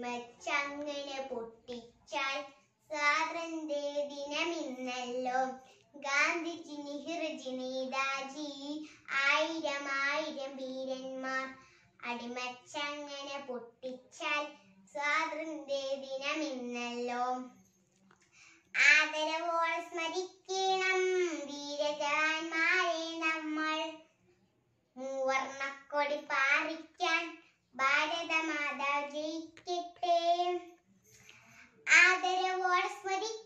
അടിമച്ചങ്ങനെ പൊട്ടിച്ചാൽ സ്വാതന്ത്ര്യ ദിനമിന്നല്ലോ ഗാന്ധിജി നെഹ്റുജി നേതാജി ആയിരം ആയിരം വീരന്മാർ അടിമച്ചങ്ങനെ പൊട്ടിച്ചാൽ സ്വാതന്ത്ര്യ ദിനമിന്നല്ലോ ആദരവോടെ സ്മരിക്കണം വീരജവാന്മാരെ നമ്മൾ മൂവർണ്ണക്കൊടി പാറിക്കാൻ ഭാരതമാതാ ജയിക്കട്ടെ ആദരവോടെ സ്മരിക്കണം